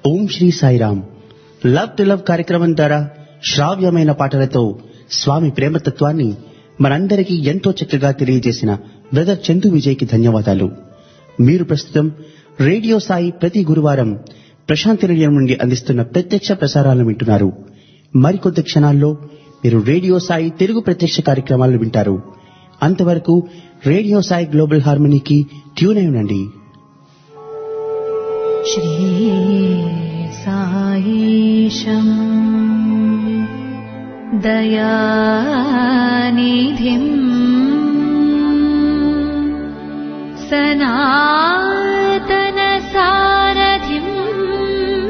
Om Sri Sairam love to love కార్యక్రమం ద్వారా శ్రావ్యమైన పాటలతో స్వామి ప్రేమతత్వాన్ని మనందరికీ ఎంతో చక్కగా తెలియజేసిన బ్రదర్ చందు విజయ్కి ధన్యవాదాలు మీరు ప్రస్తుతం రేడియో సాయి ప్రతి గురువారం ప్రశాంతి నిలయం నుండి అందిస్తున్న ప్రత్యక్ష ప్రసారాలను వింటున్నారు మరికొద్ది క్షణాల్లో మీరు రేడియో సాయి తెలుగు ప్రత్యక్ష కార్యక్రమాలను వింటారు అంతవరకు రేడియో సాయి గ్లోబల్ హార్మనీకి ట్యూన్ అయి ఉండండి श्रीसायीशम् दयानिधिम् सनातनसारथिम्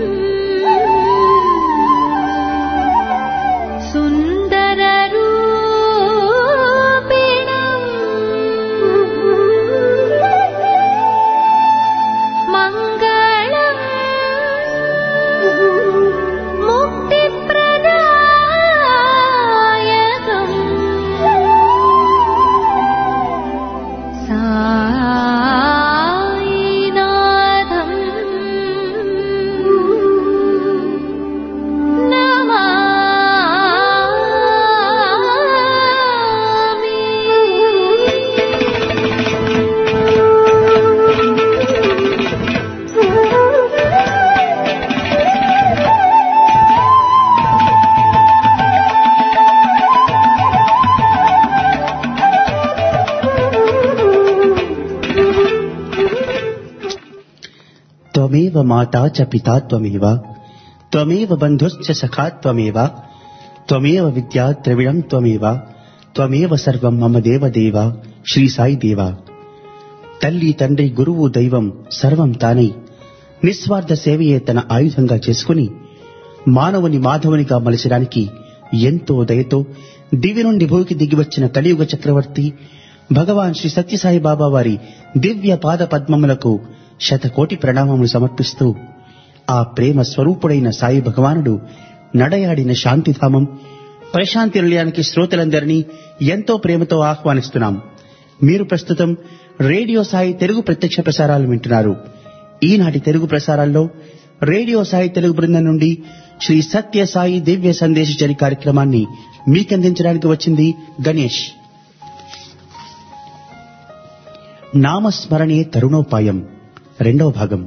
सुन्दररूपिणम् मङ्गलम् मुक्तिप्रदायकम् सायिनाथम् त्वमेव माता च पिता त्वमेव त्वमेव बन्धुश्च सखा त्वमेव त्वमेव विद्या द्रविणम् त्वमेव त्वमेव సర్వం మమ దేవ దేవ శ్రీ సాయి దేవ తల్లి తండ్రి గురువు దైవం సర్వం తానై నిస్వార్థ సేవయే తన ఆయుధంగా చేసుకుని మానవుని మాధవునిగా మలచడానికి ఎంతో దయతో దివి నుండి భూమికి దిగివచ్చిన కలియుగ చక్రవర్తి భగవాన్ శ్రీ సత్యసాయి బాబా వారి దివ్య పాద పద్మములకు శతకోటి ప్రణామములు సమర్పిస్తూ ఆ ప్రేమ స్వరూపుడైన సాయి భగవానుడు నడయాడిన శాంతిధామం ప్రశాంతి నిలయానికి శ్రోతలందరినీ ఎంతో ప్రేమతో ఆహ్వానిస్తున్నాం మీరు ప్రస్తుతం రేడియో సాయి తెలుగు ప్రత్యక్ష ప్రసారాలు వింటున్నారు ఈనాటి తెలుగు ప్రసారాల్లో రేడియో సాయి తెలుగు బృందం నుండి శ్రీ సత్య సాయి దివ్య సందేశ చరి కార్యక్రమాన్ని మీకందించడానికి వచ్చింది గణేష్ నామస్మరణే తరుణోపాయం రెండవ భాగం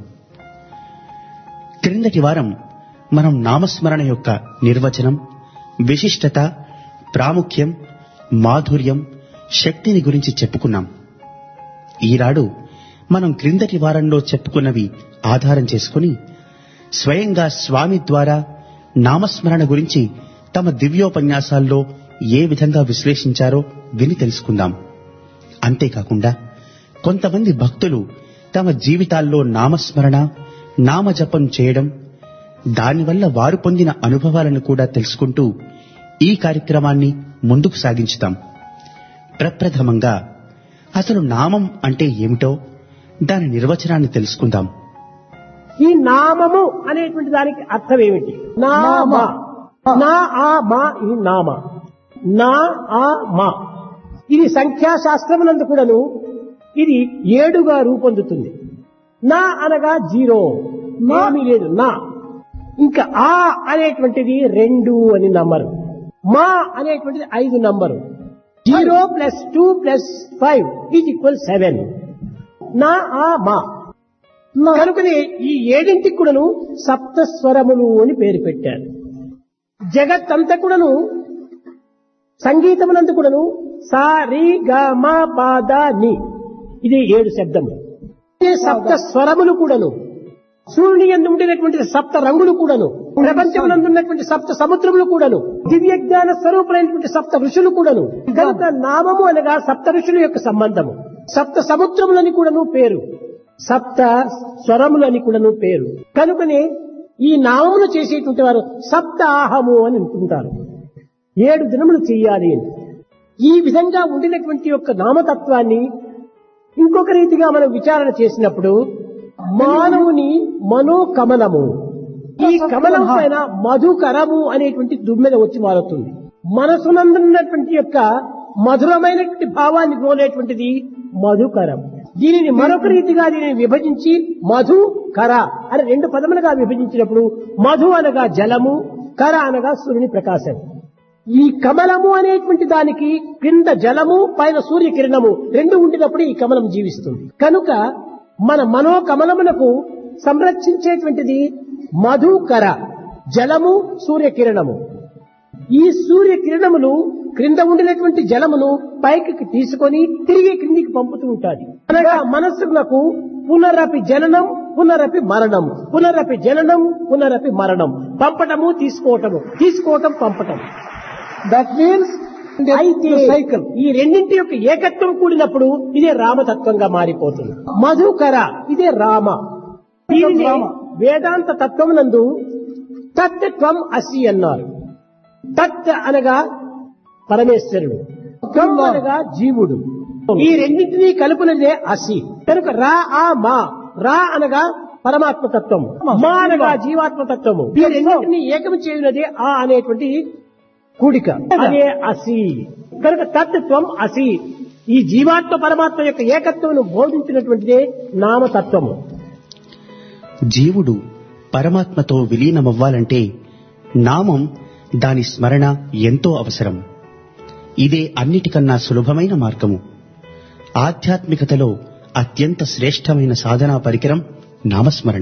క్రిందటి వారం మనం నామస్మరణ యొక్క నిర్వచనం విశిష్టత ప్రాముఖ్యం మాధుర్యం శక్తిని గురించి చెప్పుకున్నాం ఈనాడు మనం క్రిందటి వారంలో చెప్పుకున్నవి ఆధారం చేసుకుని స్వయంగా స్వామి ద్వారా నామస్మరణ గురించి తమ దివ్యోపన్యాసాల్లో ఏ విధంగా విశ్లేషించారో విని తెలుసుకుందాం అంతేకాకుండా కొంతమంది భక్తులు తమ జీవితాల్లో నామస్మరణ నామజపం చేయడం దానివల్ల వారు పొందిన అనుభవాలను కూడా తెలుసుకుంటూ ఈ కార్యక్రమాన్ని ముందుకు సాగించుతాం ప్రప్రథమంగా అసలు నామం అంటే ఏమిటో దాని నిర్వచనాన్ని తెలుసుకుందాం ఈ నామము అనేటువంటి దానికి అర్థం ఏమిటి నామ నా ఆ మా ఈ నామ నా ఆ మా ఇది సంఖ్యాశాస్త్రమునందు కూడాను ఇది ఏడుగా రూపొందుతుంది నా అనగా జీరో ఏమీ లేదు నా ఇంకా ఆ అనేటువంటిది రెండు అని నంబరు మా అనేటువంటిది ఐదు number zero plus two plus five is equal seven నా ఆ మా కనుకనే ఈ ఏడింటికి కూడాను సప్త స్వరములు అని పేరు పెట్టారు జగత్తంతా కూడాను సంగీతమునందు కూడాను సా రి గ మ ప ద ని ఇది ఏడు శబ్దములు ఇదే సప్త స్వరములు కూడాను సూర్యుని ఎందు ఉండేటువంటి సప్త రంగులు కూడాను ప్రపంచమునందు ఉన్నటువంటి సప్త సముద్రములు కూడాను దివ్య జ్ఞాన స్వరూపులైనటువంటి సప్త ఋషులు కూడాను కనుక నామము అనగా సప్త ఋషుల యొక్క సంబంధము సప్త సముద్రములని కూడాను పేరు సప్త స్వరములని కూడాను పేరు కనుకనే ఈ నామములు చేసేటువంటి వారు సప్తాహము అని అంటుంటారు ఏడు దినములు చెయ్యాలి అని ఈ విధంగా ఉండినటువంటి యొక్క నామతత్వాన్ని ఇంకొక రీతిగా మనం విచారణ చేసినప్పుడు మానవుని మనోకమలము ఈ కమలం పైన మధుకరము అనేటువంటి దుమ్మెద వచ్చి మారుతుంది మనసునందున్నటువంటి యొక్క మధురమైనటువంటి భావాన్ని కోలేటువంటిది మధుకరం దీనిని మరొక రీతిగా దీనిని విభజించి మధు కర అని రెండు పదములుగా విభజించినప్పుడు మధు అనగా జలము కర అనగా సూర్యుని ప్రకాశం ఈ కమలము అనేటువంటి దానికి క్రింద జలము పైన సూర్యకిరణము రెండు ఉండినప్పుడు ఈ కమలం జీవిస్తుంది కనుక మన మనోకమలమునకు సంరక్షించేటువంటిది మధుకర జలము సూర్యకిరణము ఈ సూర్య కిరణములు క్రింద ఉండినటువంటి జలమును పైకి తీసుకొని తిరిగి క్రిందికి పంపుతూ ఉంటాది అనగా మనస్సునకు పునరపి జననం పునరపి మరణం పునరపి జననం పునరపి మరణం పంపటము తీసుకోవటము తీసుకోవటం పంపటం That means అయితే the cycle. ఈ రెండింటి యొక్క ఏకత్వం కూడినప్పుడు ఇదే రామతత్వంగా మారిపోతుంది మధుకర ఇదే రామ దీనిని రామ. వేదాంత తత్వమునందు తత్ త్వం అసి అన్నారు తత్ అనగా పరమేశ్వరుడు త్వం అనగా జీవుడు ఈ రెండింటినీ కలుపునదే అసి కనుక రా ఆ మా రా అనగా పరమాత్మ తత్వము మా అనగా జీవాత్మ తత్వము ఈ రెండింటినీ ఏకం చేయునదే ఆ అనేటువంటి కూడిక అదే అసి కనుక తత్వం అసి ఈ జీవాత్మ పరమాత్మ యొక్క ఏకత్వమును బోధించినటువంటిదే నామతత్వము జీవుడు పరమాత్మతో విలీనమవ్వాలంటే నామం దాని స్మరణ ఎంతో అవసరం ఇదే అన్నిటికన్నా సులభమైన మార్గము ఆధ్యాత్మికతలో అత్యంత శ్రేష్టమైన సాధనా పరికరం నామస్మరణ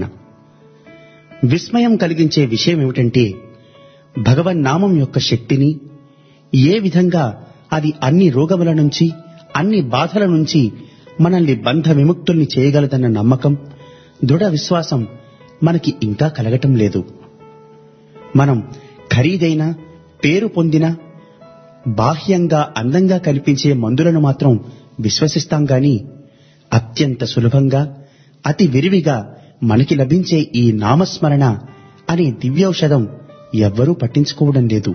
విస్మయం కలిగించే విషయం ఏమిటంటే భగవన్నామం యొక్క శక్తిని ఏ విధంగా అది అన్ని రోగముల నుంచి అన్ని బాధల నుంచి మనల్ని బంధ విముక్తుల్ని చేయగలదన్న నమ్మకం దృఢ విశ్వాసం మనకి ఇంకా కలగటం లేదు మనం ఖరీదైన పేరు పొందిన బాహ్యంగా అందంగా కనిపించే మందులను మాత్రం విశ్వసిస్తాం గాని అత్యంత సులభంగా అతి విరివిగా మనకి లభించే ఈ నామస్మరణ అనే దివ్యౌషధం ఎవ్వరూ పట్టించుకోవడం లేదు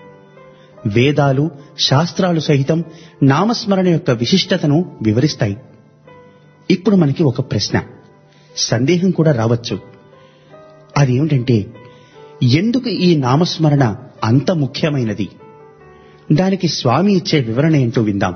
వేదాలు శాస్త్రాలు సహితం నామస్మరణ యొక్క విశిష్టతను వివరిస్తాయి ఇప్పుడు మనకి ఒక ప్రశ్న సందేహం కూడా రావచ్చు అదేమిటంటే ఎందుకు ఈ నామస్మరణ అంత ముఖ్యమైనది దానికి స్వామి ఇచ్చే వివరణ ఏంటో విందాం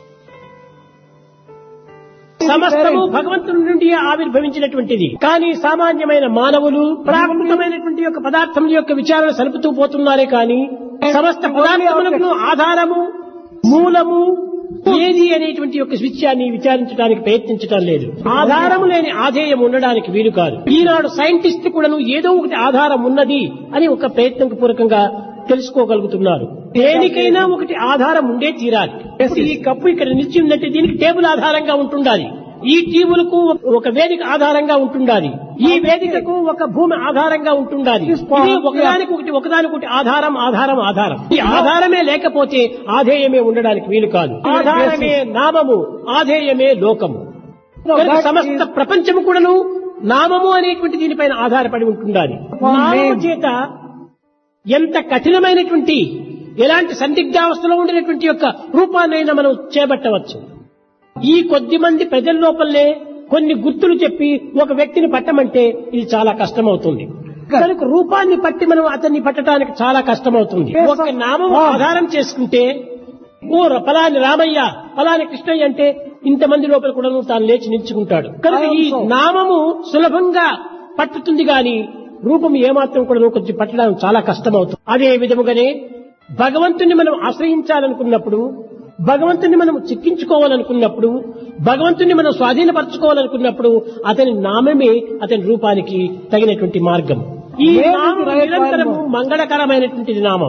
సమస్తము భగవంతుని నుండి ఆవిర్భవించినటువంటిది కానీ సామాన్యమైన మానవులు ప్రాకృతమైనటువంటి యొక్క పదార్థముల యొక్క విచారణ సలుపుతూ పోతున్నారే కానీ సమస్త పదార్థములకు ఆధారము మూలము ఏది అనేటువంటి యొక్క విషయాన్ని విచారించడానికి ప్రయత్నించడం లేదు ఆధారము లేని ఆధేయం ఉండడానికి వీలు కాదు ఈనాడు సైంటిస్ట్ కూడాను ఏదో ఒకటి ఆధారం ఉన్నది అని ఒక ప్రయత్నం పూర్వకంగా తెలుసుకోగలుగుతున్నారు దేనికైనా ఒకటి ఆధారం ఉండే తీరాలి ఇప్పుడు ఈ కప్పు ఇక్కడ నిలిచి ఉందంటే దీనికి టేబుల్ ఆధారంగా ఉంటుండాలి ఈ టీబులకు ఒక వేదిక ఆధారంగా ఉంటుండాలి ఈ వేదికకు ఒక భూమి ఆధారంగా ఉంటుండాలి ఇది ఒకదానికి ఒకటి ఒకదానికి ఒకటి ఆధారం ఆధారం ఆధారం ఈ ఆధారమే లేకపోతే ఆధేయమే ఉండడానికి వీలు కాదు ఆధారమే నామము ఆధేయమే లోకము కనుక సమస్త ప్రపంచము కూడాను నామము అనేటువంటి దీనిపైన ఆధారపడి ఉంటుండాలి నామము చేత ఎంత కఠినమైనటువంటి ఎలాంటి సందిగ్ధావస్థలో ఉండినటువంటి యొక్క రూపాన్నైనా మనం చేపట్టవచ్చు ఈ కొద్ది మంది ప్రజల లోపలనే కొన్ని గుర్తులు చెప్పి ఒక వ్యక్తిని పట్టమంటే ఇది చాలా కష్టమవుతుంది కనుక రూపాన్ని పట్టి మనం అతన్ని పట్టడానికి చాలా కష్టమవుతుంది ఒక నామం ఆధారం చేసుకుంటే ఓ పలాని రామయ్య పలాని కృష్ణయ్య అంటే ఇంతమంది లోపల కూడా తాను లేచి నిల్చుకుంటాడు కనుక ఈ నామము సులభంగా పట్టుతుంది గాని రూపం ఏమాత్రం కూడా కొంచెం పట్టడానికి చాలా కష్టమవుతుంది అదే విధముగానే భగవంతుని మనం ఆశ్రయించాలనుకున్నప్పుడు భగవంతుని మనం చిక్కించుకోవాలనుకున్నప్పుడు భగవంతుని మనం స్వాధీనపరచుకోవాలనుకున్నప్పుడు అతని నామమే అతని రూపానికి తగినటువంటి మార్గం ఈ నామం నిరంతరము మంగళకరమైనటువంటి నామం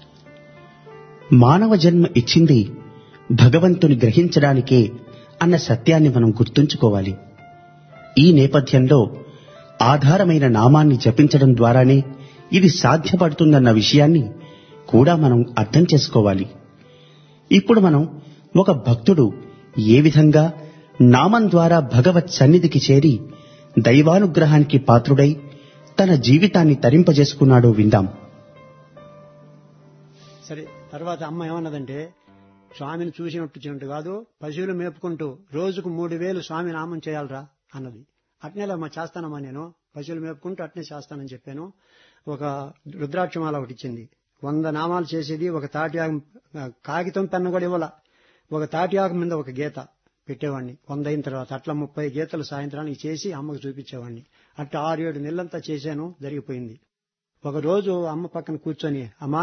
మానవ జన్మ ఇచ్చింది భగవంతుని గ్రహించడానికే అన్న సత్యాన్ని మనం గుర్తుంచుకోవాలి ఈ నేపథ్యంలో ఆధారమైన నామాన్ని జపించడం ద్వారానే ఇది సాధ్యపడుతుందన్న విషయాన్ని కూడా మనం అర్థం చేసుకోవాలి ఇప్పుడు మనం ఒక భక్తుడు ఏ విధంగా నామం ద్వారా భగవత్ సన్నిధికి చేరి దైవానుగ్రహానికి పాత్రుడై తన జీవితాన్ని తరింపజేసుకున్నాడో విందాం సరే తర్వాత అమ్మ ఏమన్నదంటే స్వామిని చూసినట్టు చిన్నట్టు కాదు పశువులు మేపుకుంటూ రోజుకు మూడు వేలు స్వామి నామం చేయాలరా అన్నది అట్నేలమ్మా చేస్తానమ్మా నేను పశువులు మేపుకుంటూ అట్నే చేస్తానని చెప్పాను ఒక రుద్రాక్షమాల ఒకటి ఇచ్చింది వంద నామాలు చేసేది ఒక తాటి ఆకు కాగితం పెన్ను కూడా ఇవ్వాల ఒక తాటి ఆకు మీద ఒక గీత పెట్టేవాడిని వంద అయిన తర్వాత అట్లా ముప్పై గీతలు సాయంత్రానికి చేసి అమ్మకు చూపించేవాడిని అట్లా ఆరు ఏడు నెలలంతా చేశాను జరిగిపోయింది ఒక రోజు అమ్మ పక్కన కూర్చొని అమ్మా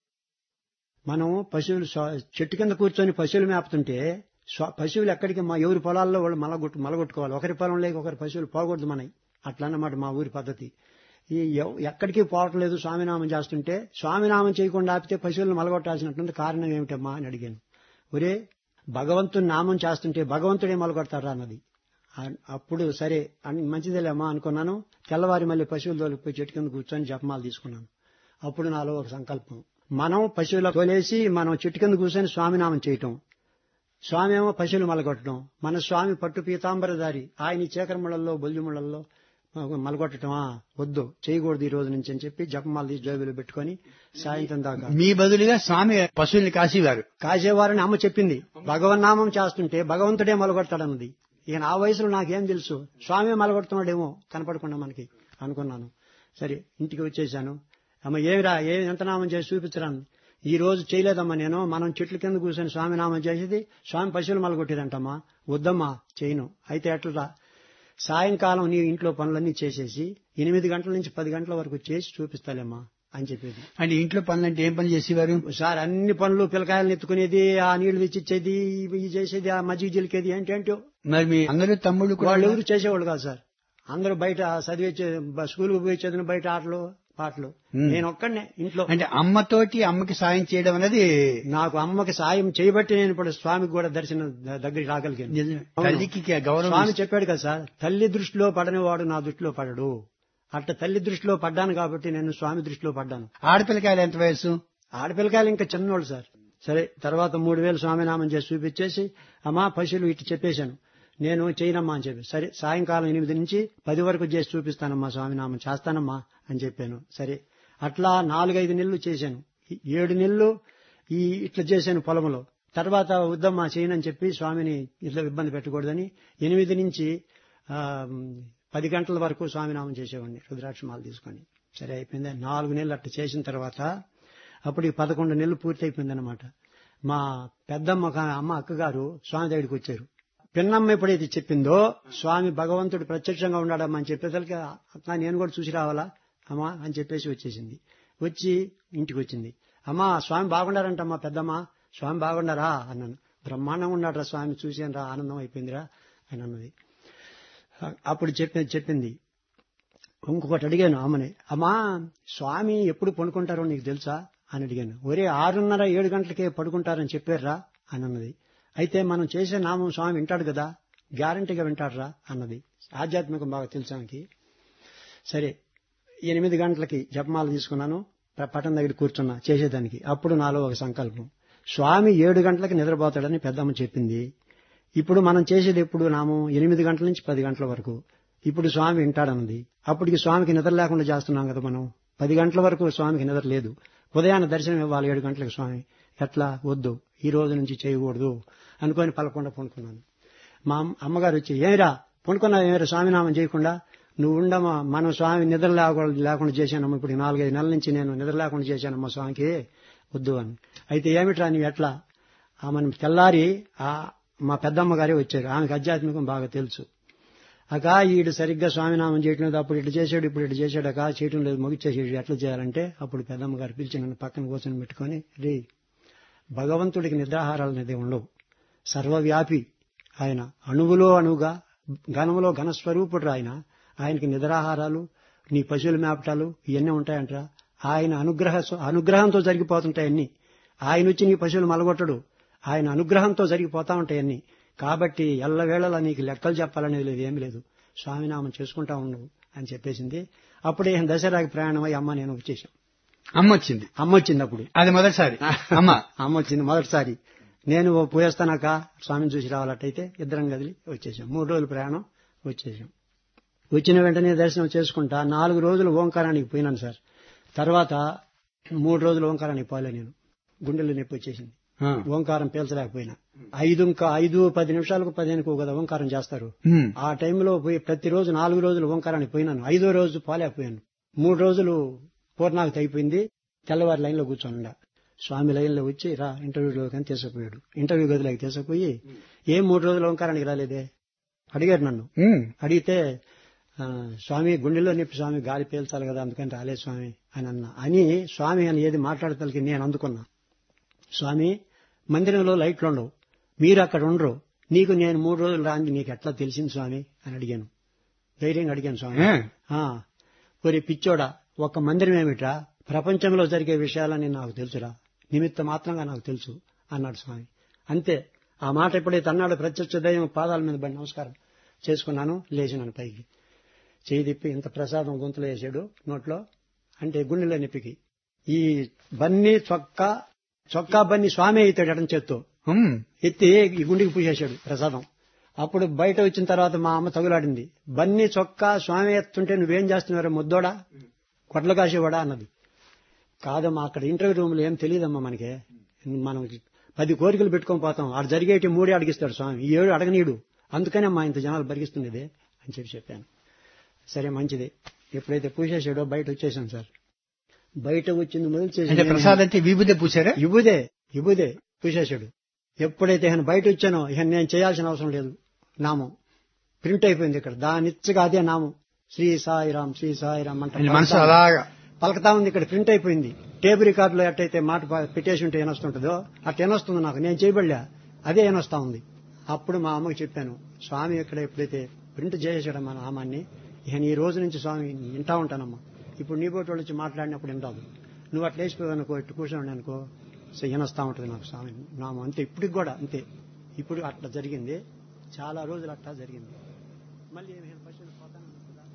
మనం పశువులు స్వ- చెట్టు కింద కూర్చొని పశువులు మేపుతుంటే స్వ- పశువులు ఎక్కడికి మా ఎవరి పొలాల్లో వాళ్ళు మలగొట్టు మలగొట్టుకోవాలి ఒకరి పొలం లేక ఒకరి పశువులు పోకూడదు మనవి అట్లా అన్నమాట మా ఊరి పద్ధతి ఈ ఎవ్- ఎక్కడికి పోవట్లేదు స్వామినామం చేస్తుంటే స్వామినామం చేయకుండా ఆపితే పశువులను మలగొట్టాల్సినటువంటి కారణం ఏమిటమ్మా అని అడిగాను ఒరే భగవంతుని నామం చేస్తుంటే భగవంతుడే మొలగొడతారా అన్నది ఆ- అప్పుడు సరే అని మంచిదేలేమ్మా అనుకున్నాను తెల్లవారి మళ్ళీ పశువుల తోలిపోయి చెట్టు కింద కూర్చొని జపమాలు తీసుకున్నాను అప్పుడు నాలో ఒక సంకల్పం మనం పశువుల తోలేసి మనం చెట్టు కింద కూర్చొని స్వామినామం చేయటం స్వామి ఏమో పశువులు మలగొట్టడం మన స్వామి పట్టు పీతాంబరధారి ఆయన చేకరములలో బొల్లిములలో మలగొట్టటమా వద్దు చేయకూడదు ఈ రోజు నుంచి అని చెప్పి జపమాల తీసి జోబులు పెట్టుకొని సాయంత్రం దాకా మీ బదులుగా స్వామి పశువుల్ని కాసేవారు కాసేవారని అమ్మ చెప్పింది భగవన్నామం చేస్తుంటే భగవంతుడే మలగొడతాడన్నది ఇక నా వయసులో నాకేం తెలుసు స్వామి మలగొడుతున్నాడేమో కనపడకుండా మనకి అనుకున్నాను సరే ఇంటికి వచ్చేసాను అమ్మ ఏమిరా ఏ ఎంత నామం చేసి చూపించరాను ఈ రోజు చేయలేదమ్మా నేను మనం చెట్ల కింద కూర్చొని స్వామి నామం చేసేది స్వామి పశువులు మలగొట్టేదంటమ్మా వద్దమ్మా చేయను అయితే ఎట్లా సాయంకాలం నీ ఇంట్లో పనులన్నీ చేసేసి ఎనిమిది గంటల నుంచి పది గంటల వరకు చేసి చూపిస్తాలేమ్మా అని చెప్పేది అంటే ఇంట్లో పనులంటే ఏం పని చేసేవారు సార్ అన్ని పనులు పిల్లకాయలను ఎత్తుకునేది ఆ నీళ్లు తెచ్చిచ్చేది ఇవి ఇవి చేసేది ఆ మజ్జిగ చిలికేది ఏంటంటే మరి మీ అందరూ తమ్ముళ్ళు కూడా వాళ్ళు ఎవరు చేసేవాళ్ళు కాదు సార్ అందరూ బయట చదివే స్కూల్ పోయి చదివిన బయట ఆటలు పాటలు Hmm. నేను ఒక్కడనే ఇంట్లో అంటే అమ్మతోటి అమ్మకి సాయం చేయడం అనేది నాకు అమ్మకి సాయం చేయబట్టి నేను ఇప్పుడు స్వామికి కూడా దర్శనం ద- దగ్గరికి రాగలిగాను నిజమే. అవును. తల్లికి గౌరవం స్వామి చెప్పాడు కదా సార్ తల్లి దృష్టిలో పడనివాడు నా దృష్టిలో పడడు అట్లా తల్లి దృష్టిలో పడ్డాను కాబట్టి నేను స్వామి దృష్టిలో పడ్డాను ఆడపిల్లకాయలు ఎంత వయసు ఆడపిల్లకాయలు ఇంకా చిన్నోళ్ళు సార్ సరే తర్వాత మూడు వేలు స్వామినామం చేసి చూపించేసి అమ్మా పశువులు ఇటు చెప్పేశాను నేను చేయనమ్మా అని చెప్పి సరే సాయంకాలం ఎనిమిది నుంచి పది వరకు చేసి చూపిస్తానమ్మా స్వామినామం చేస్తానమ్మా అని చెప్పాను సరే అట్లా నాలుగైదు నెలలు చేశాను ఈ ఏడు నెలలు ఈ ఇట్లా చేశాను పొలంలో తర్వాత వద్దమ్మా చేయనని చెప్పి స్వామిని ఇట్లా ఇబ్బంది పెట్టకూడదని ఎనిమిది నుంచి ఆ, పది గంటల వరకు స్వామినామం చేసేవాడిని రుద్రాక్షమాలు తీసుకొని సరే అయిపోయింది నాలుగు నెలలు అట్లా చేసిన తర్వాత అప్పుడు ఈ పదకొండు నెలలు పూర్తి అయిపోయిందన్నమాట మా పెద్దమ్మ కా- అమ్మ అక్కగారు స్వామి దగ్గరికి వచ్చారు పిన్నమ్మ ఎప్పుడైతే చెప్పిందో స్వామి భగవంతుడు ప్రత్యక్షంగా ఉన్నాడమ్మా అని చెప్పేసరికి అక్క నేను కూడా చూసి రావాలా అమ్మా అని చెప్పేసి వచ్చేసింది వచ్చి ఇంటికి వచ్చింది అమ్మా స్వామి బాగుండారంటమ్మా పెద్దమ్మ స్వామి బాగుండారా అన్నాను బ్రహ్మాండంగా ఉన్నాడు స్వామి చూసాను రా ఆనందం అయిపోయిందిరా అని అన్నది అప్పుడు చెప్పి చెప్పింది ఇంకొకటి అడిగాను అమ్మని అమ్మా స్వామి ఎప్పుడు పడుకుంటారో నీకు తెలుసా అని అడిగాను ఒరే ఆరున్నర ఏడు గంటలకే పడుకుంటారని చెప్పారా అని అన్నది అయితే మనం చేసే నామం స్వామి వింటాడు కదా గ్యారంటీగా వింటాడురా అన్నది ఆధ్యాత్మికం బాగా తెలుసు ఆమెకి సరే ఎనిమిది గంటలకి జపమాల తీసుకున్నాను ప- పట్టణం దగ్గర కూర్చున్నా చేసేదానికి అప్పుడు నాలో ఒక సంకల్పం స్వామి ఏడు గంటలకి నిద్రపోతాడని పెద్దమ్మ చెప్పింది ఇప్పుడు మనం చేసేది ఎప్పుడు నామం ఎనిమిది గంటల నుంచి పది గంటల వరకు ఇప్పుడు స్వామి వింటాడన్నది అప్పటికి స్వామికి నిద్ర లేకుండా చేస్తున్నాం కదా మనం పది గంటల వరకు స్వామికి నిద్ర లేదు ఉదయాన్న దర్శనం ఇవ్వాలి ఏడు గంటలకు స్వామి ఎట్లా వద్దు ఈ రోజు నుంచి చేయకూడదు అనుకొని పలకొండ పండుకున్నాను మా అమ్మ- అమ్మగారు వచ్చి ఏమిరా పండుకున్నావు ఏమిరా స్వామినామం చేయకుండా నువ్వు ఉండమా మనం స్వామి నిద్ర లేకుండా లేకుండా చేశానమ్మా ఇప్పుడు నాలుగైదు నెలల నుంచి నేను నిద్ర లేకుండా చేశానమ్మా స్వామికి వద్దు అని అయితే ఏమిట్రా నీవు ఎట్లా ఆమెను తెల్లారి ఆ మా పెద్దమ్మ గారే వచ్చారు ఆమెకు ఆధ్యాత్మికం బాగా తెలుసు అక ఈడు సరిగ్గా స్వామినామం చేయటం లేదు అప్పుడు ఇటు చేశాడు ఇప్పుడు ఇటు చేశాడు అక చేయటం లేదు ముగిచ్చేసాడు ఎట్లా చేయాలంటే అప్పుడు పెద్దమ్మ గారు పిలిచి నన్ను పక్కన కూర్చొని పెట్టుకొని రే భగవంతుడికి నిద్రాహారాలు అనేది ఉండవు సర్వవ్యాపి ఆయన అణువులో అణువుగా ఘనములో ఘనస్వరూపుడు ఆయన ఆయనకి నిద్రాహారాలు నీ పశువుల మేపటాలు ఇవన్నీ ఉంటాయంటరా ఆయన అనుగ్రహ అనుగ్రహంతో జరిగిపోతుంటాయన్నీ ఆయన వచ్చి నీ పశువులు మలగొట్టడు ఆయన అనుగ్రహంతో జరిగిపోతా ఉంటాయన్నీ కాబట్టి ఎల్లవేళలా నీకు లెక్కలు చెప్పాలనేది లేదు ఏమీ లేదు స్వామినామం చేసుకుంటా ఉండవు అని చెప్పేసింది అప్పుడే దసరాకి ప్రయాణం అయ్యి అమ్మ నేను వచ్చేసాం అమ్మ వచ్చింది అమ్మ వచ్చింది అప్పుడు అది మొదటిసారి అమ్మ అమ్మ వచ్చింది మొదటిసారి నేను పోయేస్తానాక స్వామిని చూసి రావాలట్టయితే ఇద్దరం కదిలి వచ్చేసాం మూడు రోజుల ప్రయాణం వచ్చేసాం వచ్చిన వెంటనే దర్శనం చేసుకుంటా నాలుగు రోజులు ఓంకారానికి పోయినాను సార్ తర్వాత మూడు రోజులు ఓంకారానికి పోలే నేను గుండెల్లో నొప్పి వచ్చేసింది ఆ. ఓంకారం పీల్చలేకపోయినా ఐదు ఇంకా ఐదు పది నిమిషాలకు పదిహేనుకు కదా ఓంకారం చేస్తారు హ్మ్. ఆ టైంలో పోయి ప్రతిరోజు నాలుగు రోజులు ఓంకారానికి పోయినాను ఐదో రోజు పోలేకపోయాను మూడు రోజులు పూర్ణాగతి అయిపోయింది తెల్లవారి లైన్లో కూర్చొని ఉండా స్వామి లైన్లో వచ్చి రా ఇంటర్వ్యూలో కానీ తీసుకుపోయాడు ఇంటర్వ్యూ గదిలోకి తీసుకుపోయి ఏం మూడు రోజులు ఓంకారానికి రాలేదే అడిగారు నన్ను ఉమ్. అడిగితే ఆ, స్వామి గుండెలో నిప్పి స్వామి గాలి పీల్చాలి కదా అందుకని రాలేదు స్వామి అని అన్న అని స్వామి అని ఏది మాట్లాడతలకి నేను అందుకున్నా స్వామి మందిరంలో లైట్లు ఉండవు మీరు అక్కడ ఉండరు నీకు నేను మూడు రోజులు రాంది నీకు ఎట్లా తెలిసింది స్వామి అని అడిగాను ధైర్యంగా అడిగాను స్వామి ఏ? ఆ, ఒరే పిచ్చోడా ఒక్క మందిరం ఏమిట్రా ప్రపంచంలో జరిగే విషయాలని నాకు తెలుసురా నిమిత్త మాత్రంగా నాకు తెలుసు అన్నాడు స్వామి అంతే ఆ మాట ఎప్పుడైతే అన్నాడు ప్రత్యక్ష దైవం పాదాల మీద పడి నమస్కారం చేసుకున్నాను లేచినాను పైకి చేయి తిప్పి ఇంత ప్రసాదం గొంతులో వేసాడు నోట్లో అంటే గుండెలో నొప్పికి ఈ బన్నీ చొక్కా చొక్కా బన్నీ స్వామి అవుతాడు ఎడం చేత్తో ఉమ్. ఎత్తి ఈ గుండెకి పూసేశాడు ప్రసాదం అప్పుడు బయట వచ్చిన తర్వాత మా అమ్మ తగులాడింది బన్నీ చొక్కా స్వామి ఎత్తుంటే నువ్వేం చేస్తున్నావు ముద్దోడా కొట్ల కాసేవాడా అన్నది కాదమ్మా అక్కడ ఇంటర్వ్యూ రూమ్ లో ఏం తెలియదమ్మా మనకి మనం పది కోరికలు పెట్టుకొని పోతాం ఆడు జరిగేటి మూడే అడిగిస్తాడు స్వామి ఈ ఏడు అడగనీడు అందుకనే మా ఇంత జనాలు బరిగిస్తున్నది అని చెప్పి చెప్పాను సరే మంచిది ఎప్పుడైతే పూసేసాడో బయట వచ్చేసాం సార్ బయట వచ్చింది మొదలు అంటే చేసి ప్రసాద్ అంటే విభూదే పూసారా ఇబుదే ఇబుదే పూసేశాడు ఎప్పుడైతే ఆయన బయట వచ్చానో ఇక నేను చేయాల్సిన అవసరం లేదు నామం ప్రింట్ అయిపోయింది ఇక్కడ దాని ఇచ్చగా అదే నామం శ్రీ సాయిరామ్ శ్రీ సాయిరామ్ అంటే ఆయన మనసు అలాగా పలకతా ఉంది ఇక్కడ ప్రింట్ అయిపోయింది టేబుల్ రికార్డులో ఎట్టయితే మాట ప- పెట్టేసి ఉంటే ఏనొస్తుంటుందో అట్ట ఏనొస్తుంది నాకు నేను చేయబడలే అదే ఏనొస్తా ఉంది అప్పుడు మా అమ్మకి చెప్పాను స్వామి ఇక్కడ ఎప్పుడైతే ప్రింట్ చేసేసాడు మా నామాన్ని ఇక ఈ రోజు నుంచి స్వామి వింటా ఉంటానమ్మా ఇప్పుడు నీ బోటి వచ్చి మాట్లాడినప్పుడు వింటావు నువ్వు అట్లా వేసిపోయావు అనుకో ఇట్టు కూర్చోండి అనుకో సో ఈయనొస్తా ఉంటుంది నాకు స్వామి నామం అంతే ఇప్పటికి కూడా అంతే ఇప్పుడు అట్లా జరిగింది చాలా రోజులు అట్లా జరిగింది మళ్ళీ ఏమైనా పశువులు పోతాను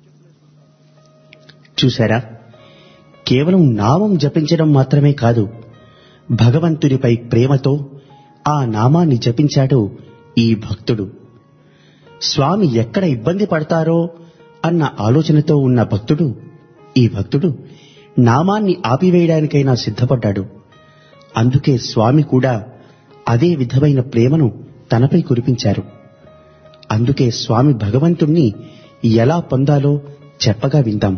చూశారా కేవలం నామం జపించడం మాత్రమే కాదు భగవంతునిపై ప్రేమతో ఆ నామాన్ని జపించాడు ఈ భక్తుడు స్వామి ఎక్కడ ఇబ్బంది పడతారో అన్న ఆలోచనతో ఉన్న భక్తుడు ఈ భక్తుడు నామాన్ని ఆపివేయడానికైనా సిద్ధపడ్డాడు అందుకే స్వామి కూడా అదే విధమైన ప్రేమను తనపై కురిపించారు అందుకే స్వామి భగవంతుణ్ణి ఎలా పొందాలో చెప్పగా విందాం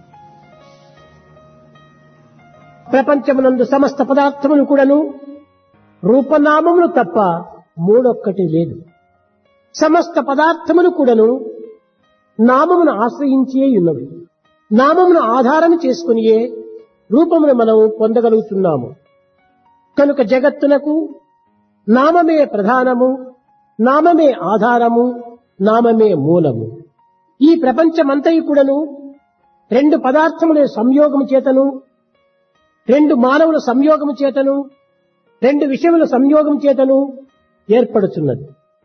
ప్రపంచమునందు సమస్త పదార్థములు కూడాను రూపనామములు తప్ప మూడొక్కటి లేదు సమస్త పదార్థములు కూడాను నామమును ఆశ్రయించే ఉన్నవి నామమును ఆధారం చేసుకునియే రూపమును మనం పొందగలుగుతున్నాము కనుక జగత్తునకు నామమే ప్రధానము నామమే ఆధారము నామమే మూలము ఈ ప్రపంచమంతయు కూడాను రెండు పదార్థముల సంయోగము చేతను రెండు మానవుల సంయోగము చేతను రెండు విషయముల సంయోగం చేతను ఏర్పడుతున్నది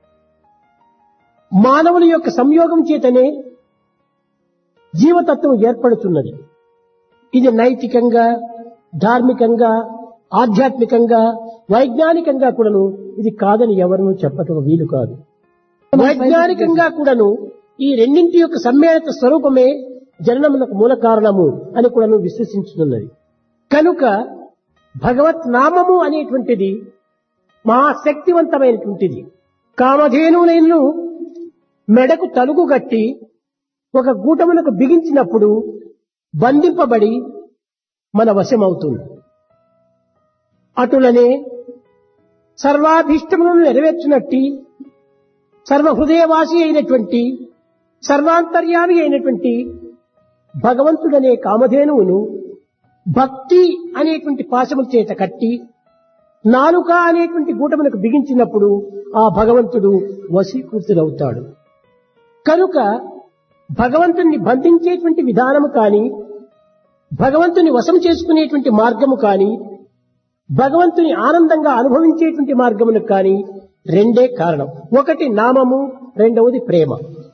మానవుల యొక్క సంయోగం చేతనే జీవతత్వం ఏర్పడుతున్నది ఇది నైతికంగా ధార్మికంగా ఆధ్యాత్మికంగా వైజ్ఞానికంగా కూడాను ఇది కాదని ఎవరినూ చెప్పటం వీలు కాదు వైజ్ఞానికంగా కూడాను ఈ రెండింటి యొక్క సమ్మేళత స్వరూపమే జననమునకు మూల కారణము అని కూడాను విశ్వసించుతున్నది కనుక భగవత్ నామము అనేటువంటిది మహాశక్తివంతమైనటువంటిది కామధేనువులను మెడకు తలుగు గట్టి ఒక గూటమునకు బిగించినప్పుడు బంధింపబడి మన వశమవుతుంది అటులనే సర్వాభీష్టములను నెరవేర్చినట్టి సర్వ హృదయవాసి అయినటువంటి సర్వాంతర్యామి అయినటువంటి భగవంతుడనే కామధేనువును భక్తి అనేటువంటి పాశముల చేత కట్టి నాలుక అనేటువంటి గూటమునకు బిగించినప్పుడు ఆ భగవంతుడు వశీకృతుడవుతాడు కనుక భగవంతుణ్ణి బంధించేటువంటి విధానము కాని భగవంతుని వశం చేసుకునేటువంటి మార్గము కాని భగవంతుని ఆనందంగా అనుభవించేటువంటి మార్గములకు కాని రెండే కారణం ఒకటి నామము రెండవది ప్రేమ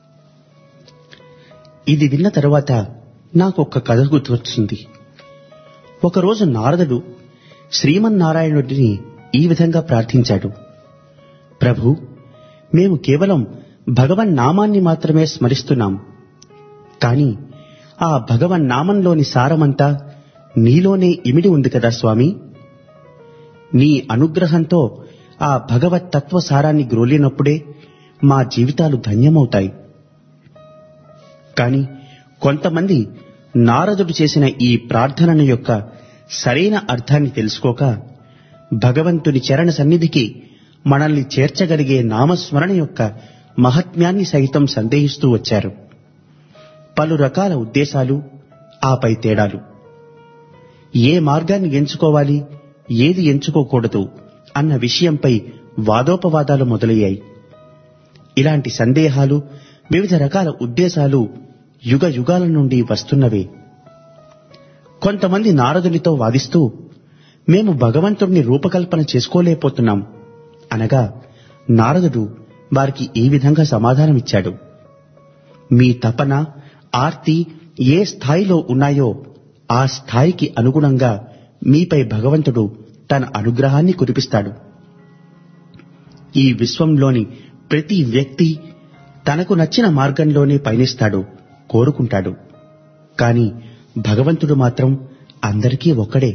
ఇది విన్న తరువాత నాకు ఒక కథ గుర్తొచ్చింది ఒకరోజు నారదుడు శ్రీమన్నారాయణుడిని ఈ విధంగా ప్రార్థించాడు ప్రభు మేము కేవలం భగవన్ నామాన్ని మాత్రమే స్మరిస్తున్నాం కాని ఆ భగవన్ నామంలోని సారమంతా నీలోనే ఇమిడి ఉంది కదా స్వామి నీ అనుగ్రహంతో ఆ భగవత్ తత్వ సారాన్ని గ్రోలినప్పుడే మా జీవితాలు ధన్యమవుతాయి కాని కొంతమంది నారదుడు చేసిన ఈ ప్రార్థనను యొక్క సరైన అర్థాన్ని తెలుసుకోక భగవంతుని చరణ సన్నిధికి మనల్ని చేర్చగలిగే నామస్మరణ యొక్క మహత్మ్యాన్ని సైతం సందేహిస్తూ వచ్చారు పలు రకాల ఉద్దేశాలు ఆపై తేడాలు ఏ మార్గాన్ని ఎంచుకోవాలి ఏది ఎంచుకోకూడదు అన్న విషయంపై వాదోపవాదాలు మొదలయ్యాయి ఇలాంటి సందేహాలు వివిధ రకాల ఉద్దేశాలు యుగ యుగాల నుండి వస్తున్నవే కొంతమంది నారదునితో వాదిస్తూ మేము భగవంతుడిని రూపకల్పన చేసుకోలేకపోతున్నాం అనగా నారదుడు వారికి ఈ విధంగా సమాధానమిచ్చాడు మీ తపన ఆర్తి ఏ స్థాయిలో ఉన్నాయో ఆ స్థాయికి అనుగుణంగా మీపై భగవంతుడు తన అనుగ్రహాన్ని కురిపిస్తాడు ఈ విశ్వంలోని ప్రతి వ్యక్తి తనకు నచ్చిన మార్గంలోనే పయనిస్తాడు కోరుకుంటాడు కాని భగవంతుడు మాత్రం అందరికీ ఒక్కడే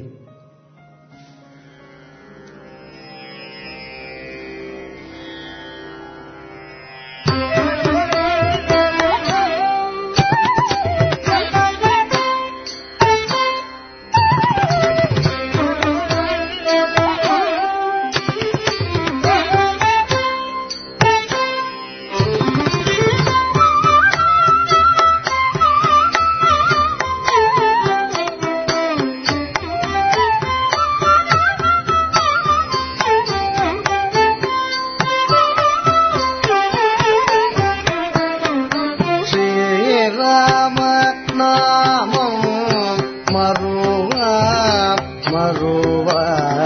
శ్రీరామ నామం మరువా మరువా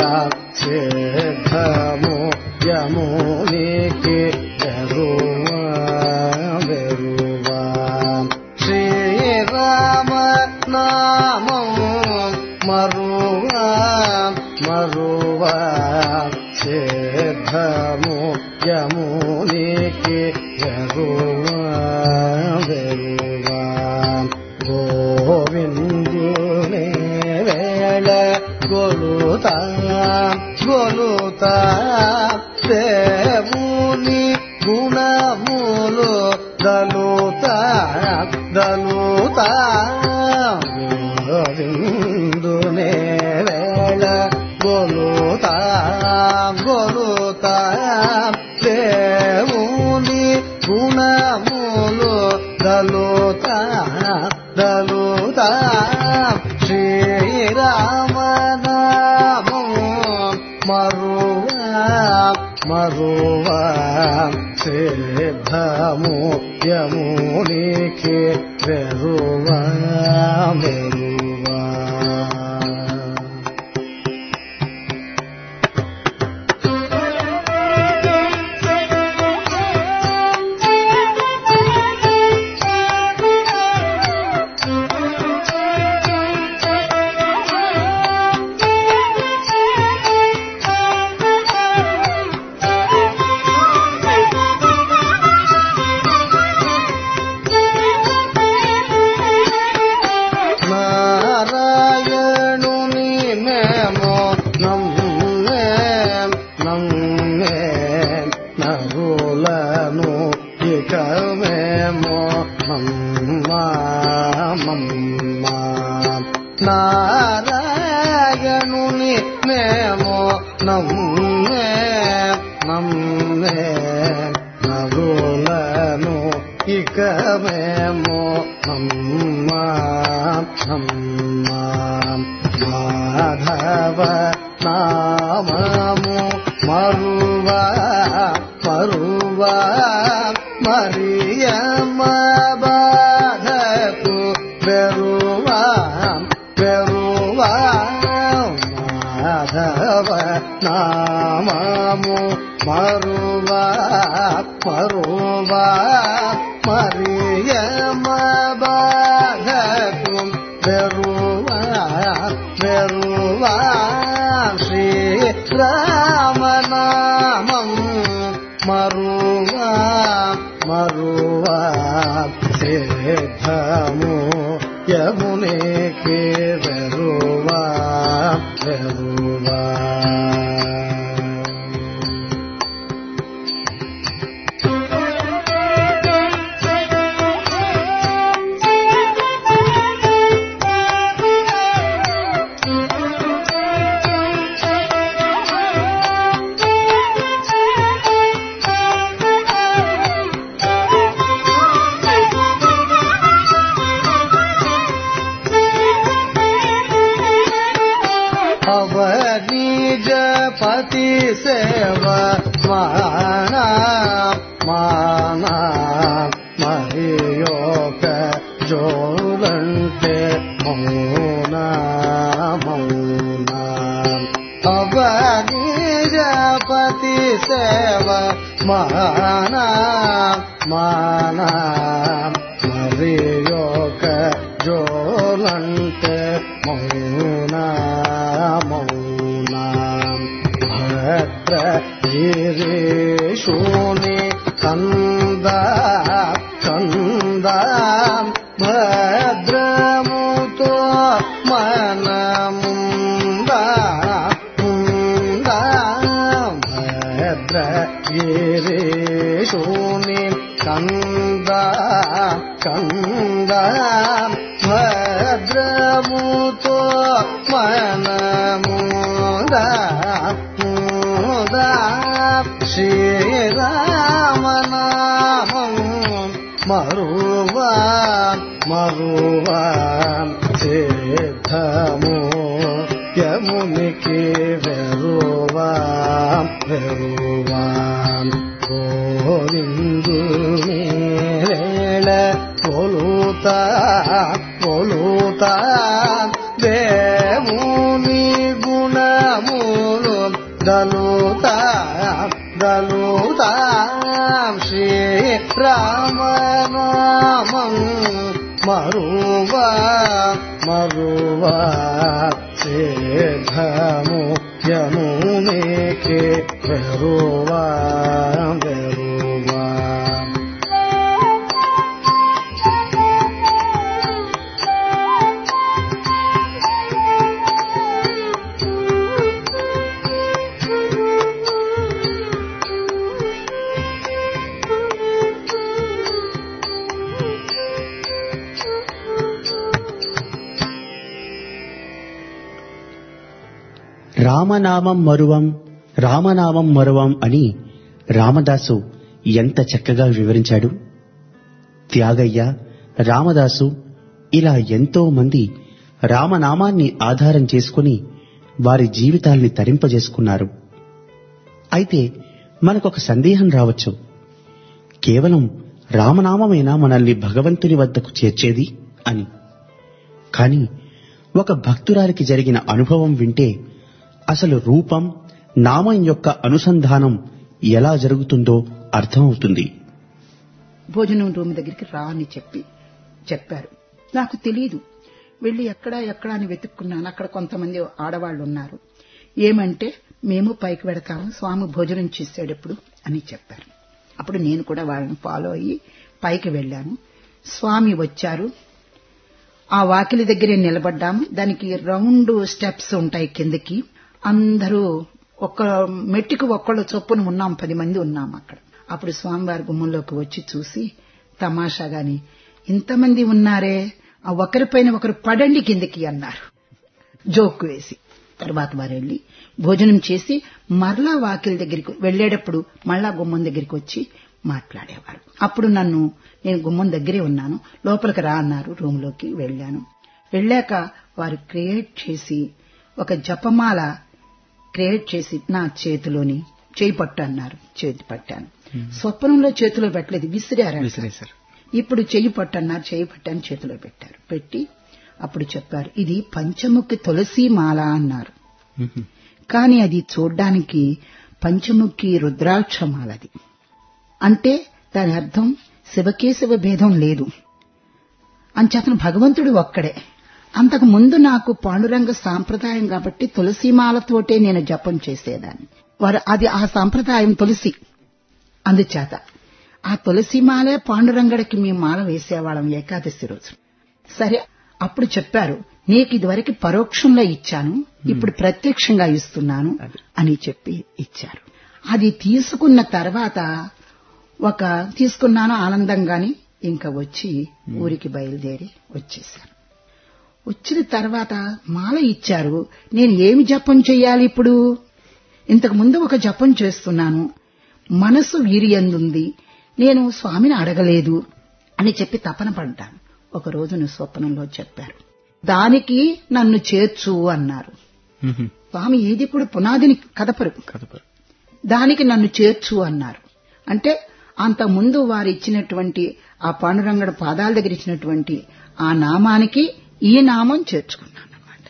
సిద్ధము యమునికి ఎరువా వెరువా శ్రీరామ నామం మరువా మరువా సిద్ధము యమునికి ఎరువా వెరువా గోవిందునే వేళ గొలుతా గొలుతా దేవుని గుణములు దలుతా దలుతా గోవిందునే వేళ గొలుతా గొలుతా దేవుని గుణములు దలుతా దలుతా శ్రీరామ నామం మరువా మరువా సిద్ధము యమునికి వెరువా వెరువా నారాయణుని మేమో నమ్మే నమ్మే నరులను ఇక మేమో మమ్మా మమ్మా నారాయణుని మేమో నమ్మే నమ్మే నరులను ఇక మేము అమ్మా అమ్మా మాధవ నామము మరువా మరువా మరియమ్మ బాధకు బెరువా బెరువా మాధవ నామము మరువా మరువా మరియమ్మ బాధకు బెరువా బెరువా శ్రీరామనామం మరువా మరువా సిద్ధము యమునికి వెరువా వెరువా Thank you. అవనీజ పతి సేవ మానా మానా మరియోక జోలంటే మౌనా మౌనా అవనీజ పతి సేవ మానా మానా మరియోక జోలంటే మౌనా మౌనా భద్ర గిరీశూని కంద కంద భద్రముతో మనముందా ముందా భద్ర గిరీశూని కంద కంద భద్రముతో మనముదా ముదా శ్రీరామనామం మరువా మరువా సిద్ధము యమునికి వెరువా వెరువా గోవిందు మేళ కొలుతా కొలుతా దేవుని గుణములు దలుతా దలుతా శ్రీ రామనామం మరువా మరువా సిద్ధము యమునికి వెరువా వెరువా రామనామం మరువం రామనామం మరువం అని రామదాసు ఎంత చక్కగా వివరించాడు త్యాగయ్య రామదాసు ఇలా ఎంతో మంది రామనామాన్ని ఆధారం చేసుకుని వారి జీవితాల్ని తరింపజేసుకున్నారు అయితే మనకొక సందేహం రావచ్చు కేవలం రామనామమేనా మనల్ని భగవంతుని వద్దకు చేర్చేది అని కాని ఒక భక్తురాలికి జరిగిన అనుభవం వింటే అసలు రూపం నామం యొక్క అనుసంధానం ఎలా జరుగుతుందో అర్థమవుతుంది భోజనం రూమ్ దగ్గరికి రా అని చెప్పి చెప్పారు నాకు తెలియదు వెళ్లి ఎక్కడా ఎక్కడా అని వెతుక్కున్నాను అక్కడ కొంతమంది ఆడవాళ్లు ఉన్నారు ఏమంటే మేము పైకి వెడతాము స్వామి భోజనం చేశాడు ఎప్పుడు అని చెప్పారు అప్పుడు నేను కూడా వాళ్ళని ఫాలో అయ్యి పైకి వెళ్ళాను స్వామి వచ్చారు ఆ వాకిలి దగ్గరే నిలబడ్డాము దానికి రౌండ్ స్టెప్స్ ఉంటాయి కిందకి అందరూ ఒక్క మెట్టుకు ఒక్కళ్ళు చొప్పున ఉన్నాం పది మంది ఉన్నాం అక్కడ అప్పుడు స్వామివారి గుమ్మంలోకి వచ్చి చూసి తమాషాగాని ఇంతమంది ఉన్నారే ఆ ఒకరిపైన ఒకరు పడండి కిందకి అన్నారు జోక్ వేసి తర్వాత వారు వెళ్లి భోజనం చేసి మరలా వాకిలి దగ్గరికి వెళ్లేటప్పుడు మళ్ళా గుమ్మం దగ్గరికి వచ్చి మాట్లాడేవారు అప్పుడు నన్ను నేను గుమ్మం దగ్గరే ఉన్నాను లోపలికి రా అన్నారు రూమ్లోకి వెళ్ళాను వెళ్ళాక వారు క్రియేట్ చేసి ఒక జపమాల క్రియేట్ చేసి నా చేతిలోని చేయి పట్టు అన్నారు చేతి పట్టాను స్వప్నంలో చేతిలో పెట్టలేదు విసిరారు విసిరేశారు. ఇప్పుడు చెయ్యి పట్టు అన్నారు చేయి పట్టాను చేతిలో పెట్టారు పెట్టి అప్పుడు చెప్పారు ఇది పంచముఖి తులసి మాల అన్నారు కానీ అది చూడ్డానికి పంచముఖి రుద్రాక్షమాల అది అంటే దాని అర్థం శివకేశవ భేదం లేదు అంచేతను భగవంతుడు ఒక్కడే అంతకు ముందు నాకు పాండురంగ సాంప్రదాయం కాబట్టి తులసిమాలతోటే నేను జపం చేసేదాన్ని వారు అది ఆ సాంప్రదాయం తులసి అందుచేత ఆ తులసిమాలే పాండురంగడికి మీ మాల వేసేవాళ్ళం ఏకాదశి రోజు సరే అప్పుడు చెప్పారు నీకు ఇదివరకు పరోక్షంలో ఇచ్చాను ఇప్పుడు ప్రత్యక్షంగా ఇస్తున్నాను అని చెప్పి ఇచ్చారు అది తీసుకున్న తర్వాత ఒక తీసుకున్నాను ఆనందంగాని ఇంకా వచ్చి ఊరికి బయలుదేరి వచ్చేసాను వచ్చిన తర్వాత మాల ఇచ్చారు నేను ఏమి జపం చెయ్యాలి ఇప్పుడు ఇంతకు ముందు ఒక జపం చేస్తున్నాను మనసు వీరియందుంది నేను స్వామిని అడగలేదు అని చెప్పి తపన పడ్డాను ఒక రోజు నువ్వు స్వప్నంలో చెప్పారు దానికి నన్ను చేర్చు అన్నారు స్వామి ఏది కూడా పునాదిని కదపరు కదపరు దానికి నన్ను చేర్చు అన్నారు అంటే అంత ముందు వారు ఇచ్చినటువంటి ఆ పాండురంగడ పాదాల దగ్గర ఇచ్చినటువంటి ఆ నామానికి ఈ నామం చేర్చుకున్నాను అన్నమాట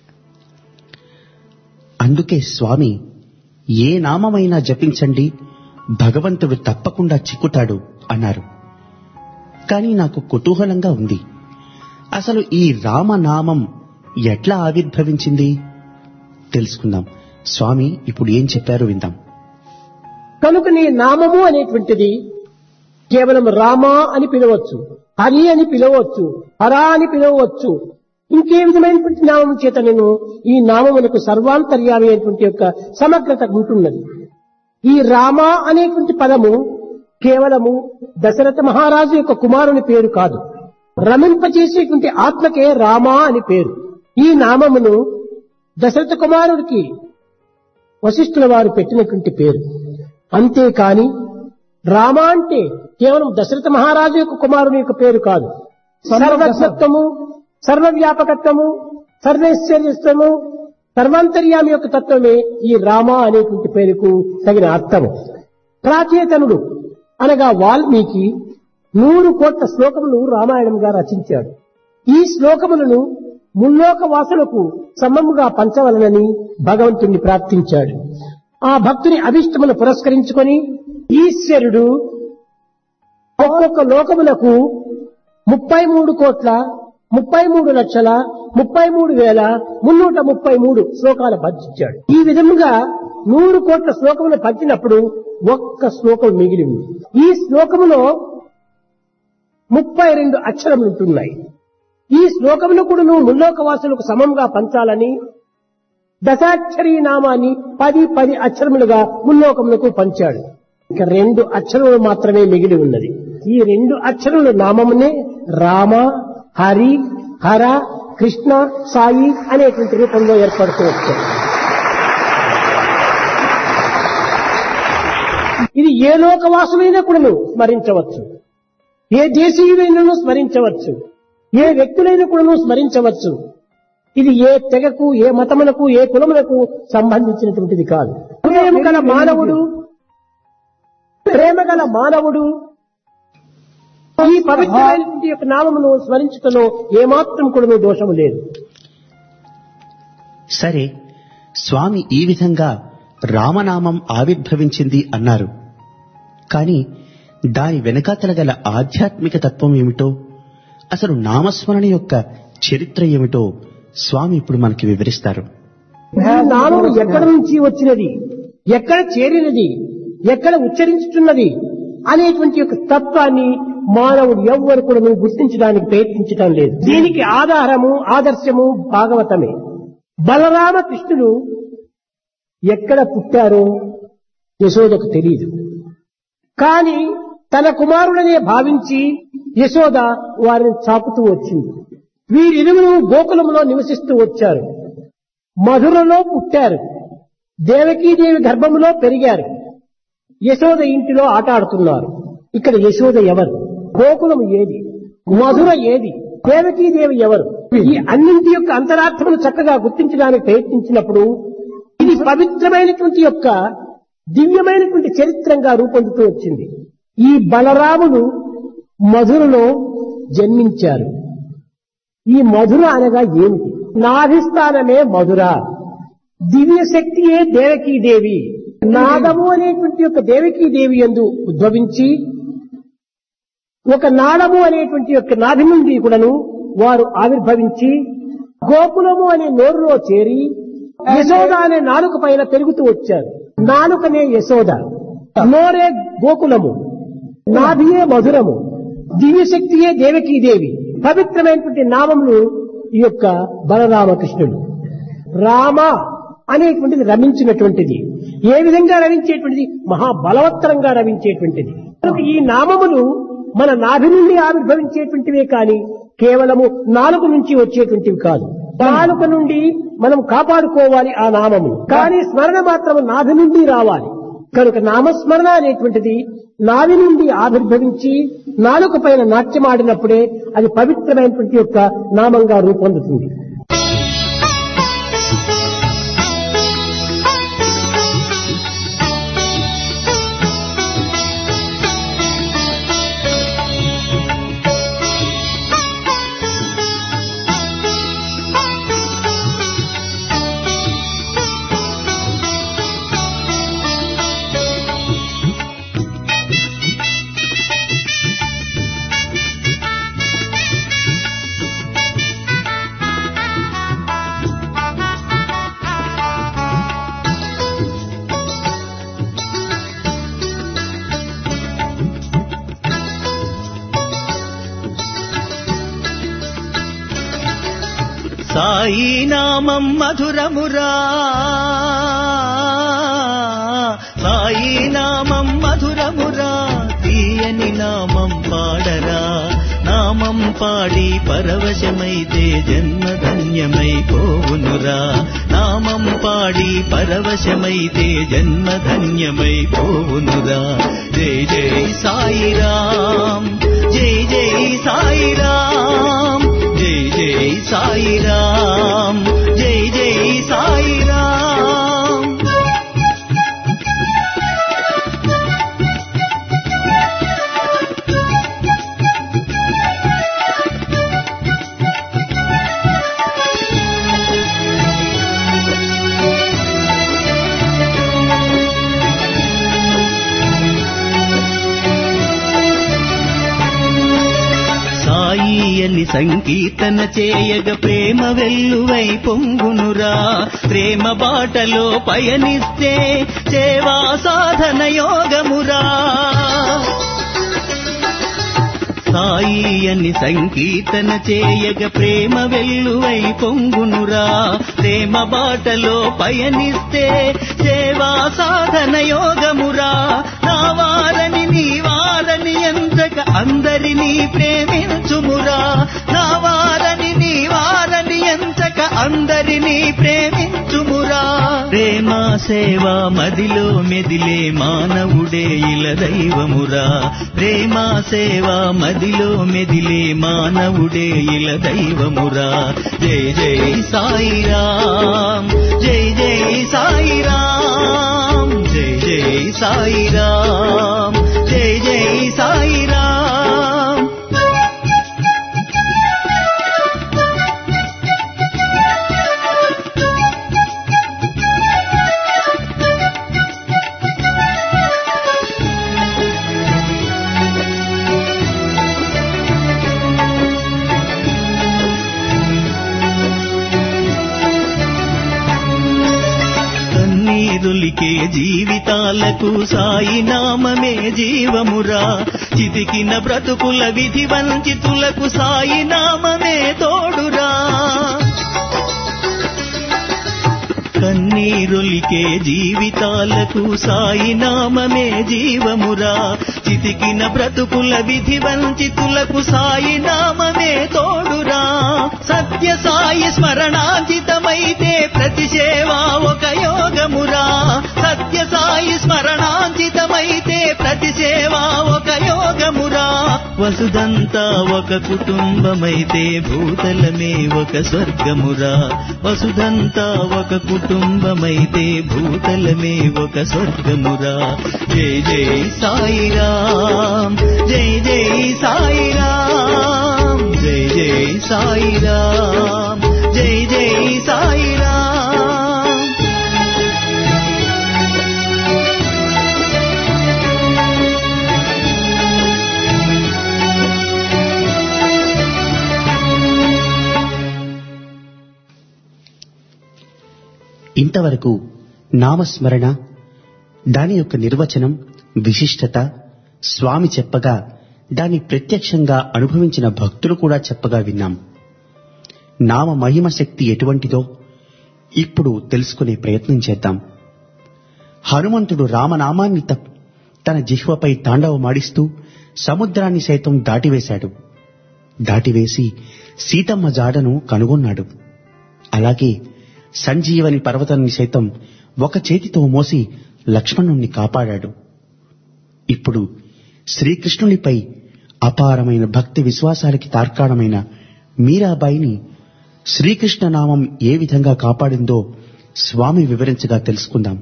అందుకే స్వామి ఏ నామమైనా జపించండి భగవంతుడు తప్పకుండా చిక్కుతాడు అన్నారు కానీ నాకు కుతూహలంగా ఉంది అసలు ఈ రామనామం ఎట్లా ఆవిర్భవించింది తెలుసుకుందాం స్వామి ఇప్పుడు ఏం చెప్పారో విందాం కనుక నీ నామము అనేటువంటిది కేవలం రామా అని పిలవచ్చు హరి అని పిలవచ్చు హరా అని పిలవచ్చు ఇంకే విధమైనటువంటి నామం చేత నేను ఈ నామమునకు సర్వాంతర్యామి అయినటువంటి యొక్క సమగ్రత ఉంటున్నది ఈ రామ అనేటువంటి పదము కేవలము దశరథ మహారాజు యొక్క కుమారుని పేరు కాదు రమింపచేసేటువంటి ఆత్మకే రామా అని పేరు ఈ నామమును దశరథ కుమారుడికి వశిష్ఠుల వారు పెట్టినటువంటి పేరు అంతేకాని రామ అంటే కేవలం దశరథ మహారాజు యొక్క కుమారుని యొక్క పేరు కాదు సర్వజ్ఞత్వము సర్వవ్యాపకత్వము సర్వేశ్వర్యత్వము సర్వాంతర్యామి యొక్క తత్వమే ఈ రామ అనేటువంటి పేరుకు తగిన అర్థము ప్రాచేతనుడు అనగా వాల్మీకి నూరు కోట్ల శ్లోకములు రామాయణంగా రచించాడు ఈ శ్లోకములను ముల్లోక వాసులకు సమముగా పంచవలనని భగవంతుణ్ణి ప్రార్థించాడు ఆ భక్తుని అభిష్టమును పురస్కరించుకొని ఈశ్వరుడు ఒక్కొక్క లోకములకు ముప్పై మూడు కోట్ల ముప్పై మూడు లక్షల ముప్పై మూడు వేల మున్నూట ముప్పై మూడు శ్లోకాలు పంచించాడు ఈ విధముగా నూరు కోట్ల శ్లోకములు పంచినప్పుడు ఒక్క శ్లోకం మిగిలి ఉంది ఈ శ్లోకములో ముప్పై రెండు అక్షరములు ఉంటున్నాయి ఈ శ్లోకమును కూడా నువ్వు ముల్లోకవాసులకు సమంగా పంచాలని దశాక్షరీ నామాన్ని పది పది అక్షరములుగా ముల్లోకములకు పంచాడు ఇక రెండు అక్షరములు మాత్రమే మిగిలి ఉన్నది ఈ రెండు అక్షరముల నామమునే రామ హరి హర కృష్ణ సాయి అనేటువంటి రూపంలో ఏర్పడుతూ వచ్చాయి ఇది ఏ లోకవాసులైనా కూడా స్మరించవచ్చు ఏ దేశీయులైనను స్మరించవచ్చు ఏ వ్యక్తులైనా కూడా స్మరించవచ్చు ఇది ఏ తెగకు ఏ మతములకు ఏ కులములకు సంబంధించినటువంటిది కాదు ప్రేమ గల మానవుడు ప్రేమ గల మానవుడు ఈ పవిత్రమైనటువంటి యొక్క నామమును స్మరించుటలో ఏమాత్రం కూడా దోషము లేదు సరే స్వామి ఈ విధంగా రామనామం ఆవిర్భవించింది అన్నారు కాని దాని వెనకాతల గల ఆధ్యాత్మిక తత్వం ఏమిటో అసలు నామస్మరణ యొక్క చరిత్ర ఏమిటో స్వామి ఇప్పుడు మనకి వివరిస్తారు ఈ నామం ఎక్కడ నుంచి వచ్చినది ఎక్కడ చేరినది ఎక్కడ ఉచ్చరించుతున్నది అనేటువంటి యొక్క తత్వాన్ని మానవుడు ఎవ్వరు కూడా నువ్వు గుర్తించడానికి ప్రయత్నించడం లేదు దీనికి ఆధారము ఆదర్శము భాగవతమే బలరామ కృష్ణులు ఎక్కడ పుట్టారో యశోదకు తెలియదు కాని తన కుమారుడనే భావించి యశోద వారిని చాపుతూ వచ్చింది వీరిరువురు గోకులంలో నివసిస్తూ వచ్చారు మధురలో పుట్టారు దేవకీదేవి గర్భములో పెరిగారు యశోద ఇంటిలో ఆట ఆడుతున్నారు ఇక్కడ యశోద ఎవరు గోకులం ఏది మధుర ఏది దేవకీదేవి ఎవరు ఈ అన్నింటి యొక్క అంతరార్థమును చక్కగా గుర్తించడానికి ప్రయత్నించినప్పుడు ఇది పవిత్రమైనటువంటి యొక్క దివ్యమైనటువంటి చరిత్రంగా రూపొందుతూ వచ్చింది ఈ బలరాముడు మధురలో జన్మించారు ఈ మధుర అనగా ఏమిటి నాభిస్థానమే మధుర దివ్య శక్తియే దేవకీదేవి నాదము అనేటువంటి యొక్క దేవకీదేవి ఎందు ఉద్భవించి ఒక నాడము అనేటువంటి యొక్క నాభి నుండి కూడాను వారు ఆవిర్భవించి గోకులము అనే నోరులో చేరి యశోద అనే నాలుక పైన పెరుగుతూ వచ్చారు నాలుకనే యశోద నోరే గోకులము నాభియే మధురము దివ్యశక్తియే దేవకీదేవి పవిత్రమైనటువంటి నామములు ఈ యొక్క బలరామకృష్ణుడు రామ అనేటువంటిది రమించినటువంటిది ఏ విధంగా రమించేటువంటిది మహాబలవత్తరంగా రమించేటువంటిది కనుక ఈ నామములు మన నాభి నుండి ఆవిర్భవించేటువంటివే కాని కేవలము నాలుగు నుంచి వచ్చేటువంటివి కాదు నాలుక నుండి మనం కాపాడుకోవాలి ఆ నామము కానీ స్మరణ మాత్రం నాభి నుండి రావాలి కనుక నామస్మరణ అనేటువంటిది నావి నుండి ఆవిర్భవించి నాలుక పైన నాట్యమాడినప్పుడే అది పవిత్రమైనటువంటి యొక్క నామంగా రూపొందుతుంది సాయి నామం మధురమురా సాయి నామం మధురమురా తీయని నామం పాడరా నామం పాడి పరవశమైతే జన్మధన్యమై పోవునురా నామం పాడి పరవశమైతే జన్మధన్యమై పోవునురా జై జై సాయిరాం జై జై సాయిరాం జై జై సాయిరాం జై జై సాయిరాం సాయి అని సంకీర్తన చేయగ ప్రేమ వెల్లువై పొంగునురా ప్రేమ బాటలో పయనిస్తే సేవా సాధన యోగమురా సాయి అని సంకీర్తన చేయగ ప్రేమ వెల్లువై పొంగునురా ప్రేమ బాటలో పయనిస్తే సేవా సాధన యోగమురా నా వారని నీ వారని ఎంతక అందరినీ ప్రేమించుమురా నా వారని నీ వారని ఎంతక అందరినీ ప్రేమించుమురా ప్రేమ సేవ మదిలో మెదిలే మానవుడే ఇల దైవమురా ప్రేమ సేవ మదిలో మెదిలే మానవుడే ఇల దైవమురా జై జై సాయిరాం జై జై సాయిరాం జై జై సాయిరాం జై జై సాయిరాం కన్నీరులికే జీవితాలకు సాయి నామమే జీవమురా చితికిన బ్రతుకుల విధి వంచితులకు సాయి నామమే తోడురా కన్నీరులికే జీవితాలకు సాయి నామమే జీవమురా చితికిన బ్రతుకుల విధి వంచితులకు సాయి నామమే తోడురా సత్య సాయి స్మరణాంచితమైతే ప్రతి సేవ ఒక యోగమురా సత్య సాయి స్మరణాంచితమైతే ప్రతి సేవ ఒక యోగమురా వసుదంతా ఒక కుటుంబమైతే భూతలమే ఒక స్వర్గమురా వసుదంతా ఒక కుటుంబమైతే భూతలమే ఒక స్వర్గమురా జై జై సాయిరాం జై జై సాయిరాం జై జై సాయిరాం జై జై సాయిరాం ఇంతవరకు నామస్మరణ దాని యొక్క నిర్వచనం విశిష్టత స్వామి చెప్పగా దాన్ని ప్రత్యక్షంగా అనుభవించిన భక్తులు కూడా చెప్పగా విన్నాం నామ మహిమ శక్తి ఎటువంటిదో ఇప్పుడు తెలుసుకునే ప్రయత్నం చేద్దాం హనుమంతుడు రామనామాన్ని తప్- తన జిహ్వపై తాండవమాడిస్తూ సముద్రాన్ని సైతం దాటివేశాడు దాటివేసి సీతమ్మ జాడను కనుగొన్నాడు అలాగే సంజీవని పర్వతాన్ని సైతం ఒక చేతితో మోసి లక్ష్మణుణ్ణి కాపాడాడు ఇప్పుడు శ్రీకృష్ణునిపై అపారమైన భక్తి విశ్వాసాలకి తార్కాణమైన మీరాబాయిని శ్రీకృష్ణ నామం ఏ విధంగా కాపాడిందో స్వామి వివరించగా తెలుసుకుందాం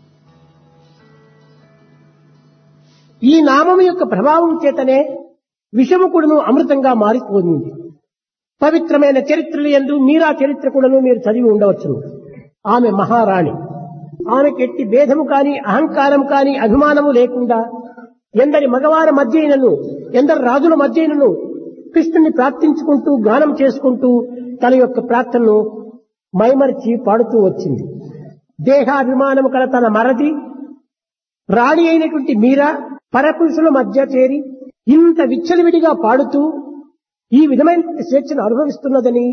ఈ నామం యొక్క ప్రభావం చేతనే విషముకుడును అమృతంగా మారిపోయింది పవిత్రమైన చరిత్రలు ఎందు మీరా చరిత్ర కూడాను మీరు చదివి ఉండవచ్చును ఆమె మహారాణి ఆమెకి ఎట్టి భేదము కాని అహంకారం కాని అభిమానము లేకుండా ఎందరి మగవారి మధ్యనను ఎందరి రాజుల మధ్యనను కృష్ణుని ప్రార్థించుకుంటూ గానం చేసుకుంటూ తన యొక్క ప్రార్థనను మైమరిచి పాడుతూ వచ్చింది దేహాభిమానము కల తన మరది రాణి అయినటువంటి మీరా పరపురుషుల మధ్య చేరి ఇంత విచ్చలవిడిగా పాడుతూ ఈ విధమైన స్వేచ్ఛను అనుభవిస్తున్నదని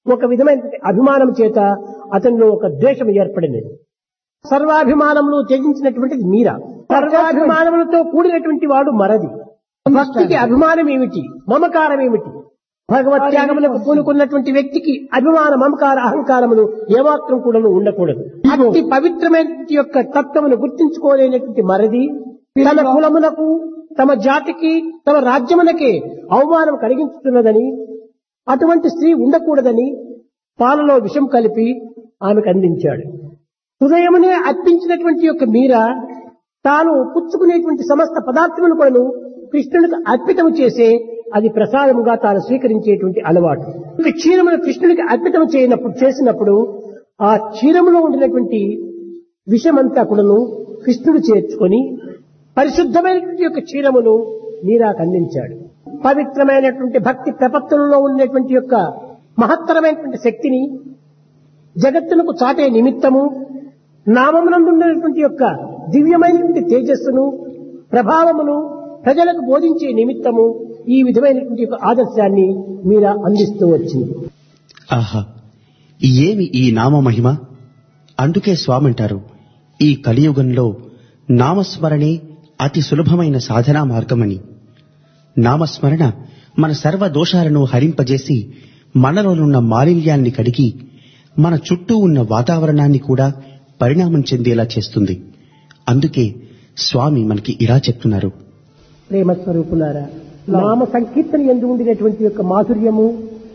ఒక విధమైన అభిమానం చేత అతనిలో ఒక ద్వేషం ఏర్పడింది సర్వాభిమానములు త్యజించినటువంటిది మీరా సర్వాభిమానములతో కూడినటువంటి వాడు మరది భక్తికి అభిమానం ఏమిటి మమకారం ఏమిటి భగవత్ త్యాగములకు పూనుకున్నటువంటి వ్యక్తికి అభిమాన మమకార అహంకారములు ఏమాత్రం కూడా ఉండకూడదు అతి పవిత్రమైన యొక్క తత్వమును గుర్తించుకోలేనటువంటి మరది తన కులమునకు తమ జాతికి తమ రాజ్యమునకే అవమానం కలిగించుతున్నదని అటువంటి స్త్రీ ఉండకూడదని పాలలో విషం కలిపి ఆమెకు అందించాడు హృదయమునే అర్పించినటువంటి యొక్క మీర తాను పుచ్చుకునేటువంటి సమస్త పదార్థములు కూడాను కృష్ణునికి అర్పితము చేసే అది ప్రసాదముగా తాను స్వీకరించేటువంటి అలవాటు ఇక క్షీరమును కృష్ణునికి అర్పితం చేయనప్పుడు చేసినప్పుడు ఆ క్షీరములో ఉండినటువంటి విషమంతా కూడాను కృష్ణుడు చేర్చుకొని పరిశుద్ధమైనటువంటి యొక్క క్షీరమును మీరాకు అందించాడు పవిత్రమైనటువంటి భక్తి ప్రపత్తులలో ఉన్నటువంటి యొక్క మహత్తరమైనటువంటి శక్తిని జగత్తునకు చాటే నిమిత్తము నామమునందున్నటువంటి యొక్క దివ్యమైనటువంటి తేజస్సును ప్రభావమును ప్రజలకు బోధించే నిమిత్తము ఈ విధమైనటువంటి యొక్క ఆదర్శాన్ని మీరా అందిస్తూ వచ్చింది ఆహా ఏమి ఈ నామ మహిమ అందుకే స్వామంటారు ఈ కలియుగంలో నామస్మరణే అతి సులభమైన సాధనా మార్గమని నామస్మరణ మన సర్వ దోషాలను హరింపజేసి మనలోనున్న మాలిన్యాన్ని కడిగి మన చుట్టూ ఉన్న వాతావరణాన్ని కూడా పరిణామం చెందేలా చేస్తుంది అందుకే స్వామి మనకి ఇలా చెప్తున్నారు ప్రేమ స్వరూపులారా నామ సంకీర్తన ఎందు ఉండినటువంటి యొక్క మాధుర్యము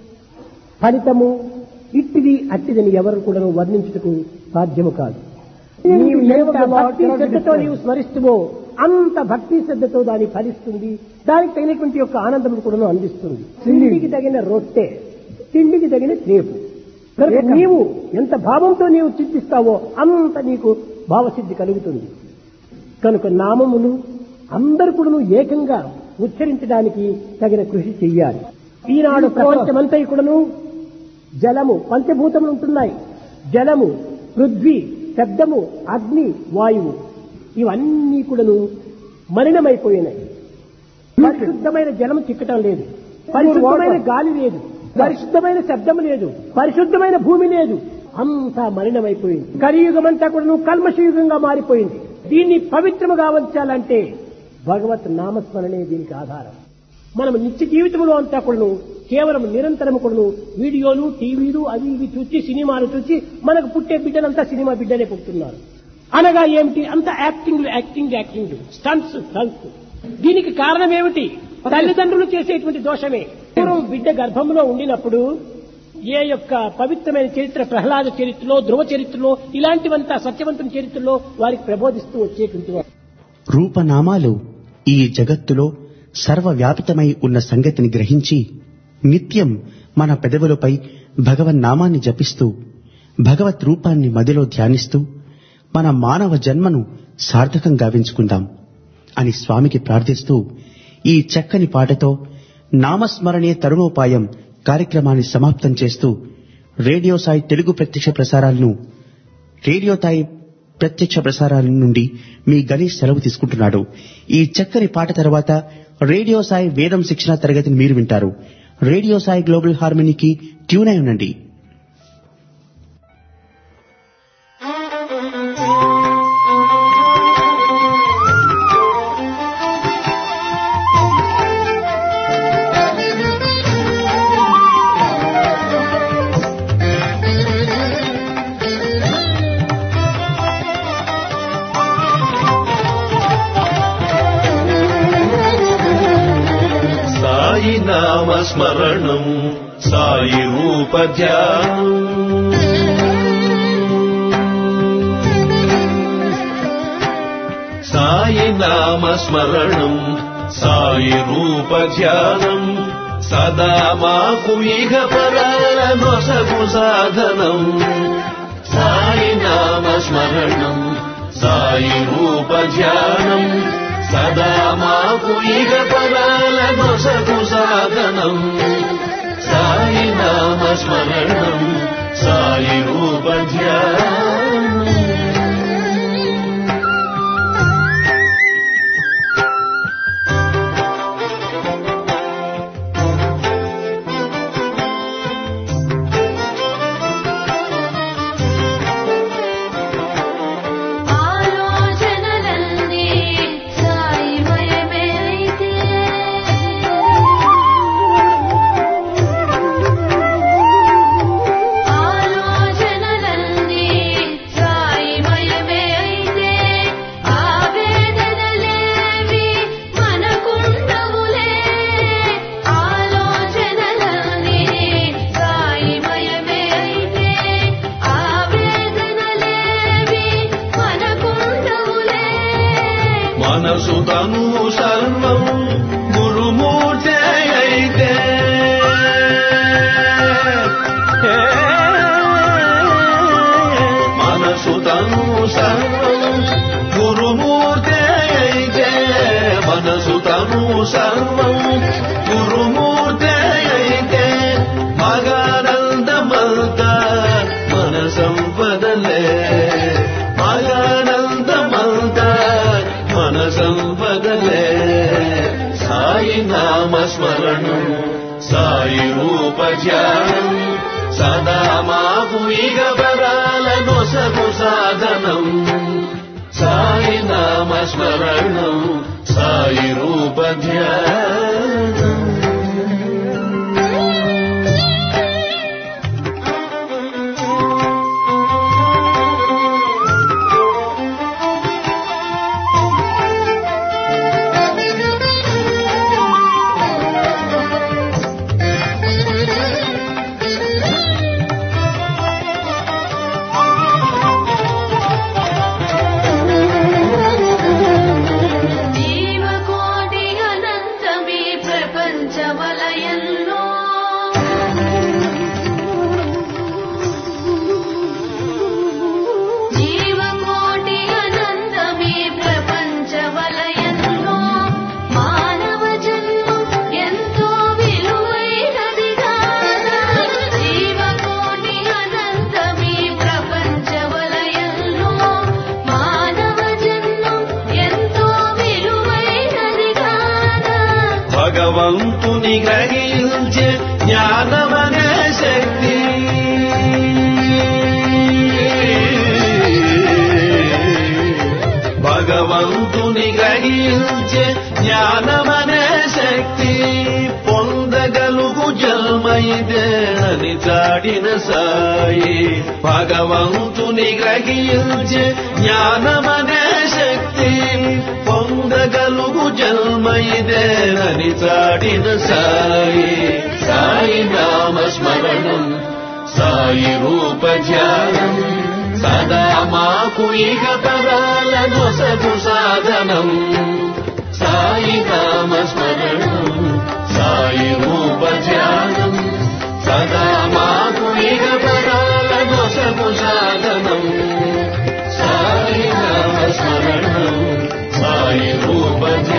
ఫలితము ఇట్టిది అట్టిదని ఎవరు కూడా వర్ణించుటకు సాధ్యము కాదు నీవు ఎంత భక్తి శ్రద్ధతో నీవు స్మరిస్తువో అంత భక్తి శ్రద్ధతో దాన్ని ఫలిస్తుంది దానికి తగినటువంటి యొక్క ఆనందం కూడా అందిస్తుంది తిండికి తగిన రొట్టె తిండికి తగిన రేపు కనుక నీవు ఎంత భావంతో నీవు చింతిస్తావో అంత నీకు భావసిద్ధి కలుగుతుంది కనుక నామములు అందరు కూడా ఏకంగా ఉచ్చరించడానికి తగిన కృషి చెయ్యాలి ఈనాడు ప్రపంచమంతా కూడాను జలము పంచభూతములు ఉంటున్నాయి జలము పృథ్వీ శబ్దము అగ్ని వాయువు ఇవన్నీ కూడాను మలినమైపోయినాయి పరిశుద్ధమైన జలము చిక్కటం లేదు పరిశుద్ధమైన గాలి లేదు పరిశుద్ధమైన శబ్దం లేదు పరిశుద్ధమైన భూమి లేదు అంతా మలినమైపోయింది కలియుగమంతా కూడా కల్మషయుగంగా మారిపోయింది దీన్ని పవిత్రముగా ఉంచాలంటే భగవత్ నామస్మరణే దీనికి ఆధారం మనం నిత్య జీవితంలో అంతా కూడాను కేవలం నిరంతరం కూడాను వీడియోలు టీవీలు అవి ఇవి చూసి సినిమాలు చూసి మనకు పుట్టే బిడ్డలంతా సినిమా బిడ్డనే పుట్టున్నారు అనగా ఏమిటి అంత acting acting acting stunts stunts దీనికి కారణం ఏమిటి తల్లిదండ్రులు చేసేటువంటి దోషమే పూర్వం బిడ్డ గర్భంలో ఉండినప్పుడు ఏ యొక్క పవిత్రమైన చరిత్ర ప్రహ్లాద చరిత్రలో ధ్రువ చరిత్రలో ఇలాంటివంతా సత్యవంతుని చరిత్రలో వారికి ప్రబోధిస్తూ వచ్చేటువంటి వారు. రూపనామాలు ఈ జగత్తులో సర్వవ్యాపితమై ఉన్న సంగతిని గ్రహించి నిత్యం మన పెదవులపై భగవన్నామాన్ని జపిస్తూ భగవత్ రూపాన్ని మదిలో ధ్యానిస్తూ మన మానవ జన్మను సార్థకం గావించుకుందాం అని స్వామికి ప్రార్థిస్తూ ఈ చక్కని పాటతో నామస్మరణే తరుణోపాయం కార్యక్రమాన్ని సమాప్తం చేస్తూ రేడియో సాయి తెలుగు ప్రత్యక్ష ప్రసారాలను రేడియో తాయి ప్రత్యక్ష ప్రసారాల నుండి మీ గణేష్ సెలవు తీసుకుంటున్నాడు ఈ చక్కని పాట తర్వాత రేడియో సాయి వేదం శిక్షణ తరగతిని మీరు వింటారు రేడియో సాయి గ్లోబల్ హార్మనీకి ట్యూన్ అయి ఉండండి సాయి నామస్మరణం సాయి రూపధ్యానం సాయి నామస్మరణం సాయి రూపధ్యానం సదా మాకు ఇహ పరాల నొసగు సాధనం సాయి నామస్మరణం సాయి రూపధ్యానం సదా మాకు ఇహ పరాల నొసగు సాధనం సాయి నామస్మరణం సాయి రూపధ్యానం మనసు తను సర్వం గురుమూర్తి అయితే మనసు తను సర్వం గురుమూర్తి అయితే మనసు తను సర్వం గురుమూర్తి అయితే మగానందమంత మన సంపదలే మగానందమంత మన సంపదలే సాయి నామ స్మరణం సాయి రూప ధ్యానం సదా మాకు ఇక వరాల నొసగు సాధనం సాయి నామ స్మరణం సాయి రూప ధ్యానం జీవకోటి అనంతమే ప్రపంచ వలయంలో జీవకోటి అనంతమే ప్రపంచ వలయంలో మానవ జన్మం ఎంతో విలువైనది కాదా జీవకోటి అనంతమే ప్రపంచ వలయంలో మానవ జన్మం ఎంతో విలువైనది కాదా భగవంతుని గ్రహించే జ్ఞానమనే శక్తి భగవంతుని గ్రహించే జ్ఞానమనే శక్తి పొందగలుగు జన్మైదేనని చాటిన సాయి భగవంతుని గ్రహించే జ్ఞానమనే శక్తి పొందగలుగు జన్మైదేనని చాటిన సాయి సాయి నామ స్మరణం సాయి రూప ధ్యానం సదా మాకు ఇక పరాల నొసగు సాధనం సాయి నామ స్మరణం సాయి రూప ధ్యానం సదా మాకు ఇక పరాల నొసగు సాధనం సాయి నామ స్మరణం సాయి రూప ధ్యానం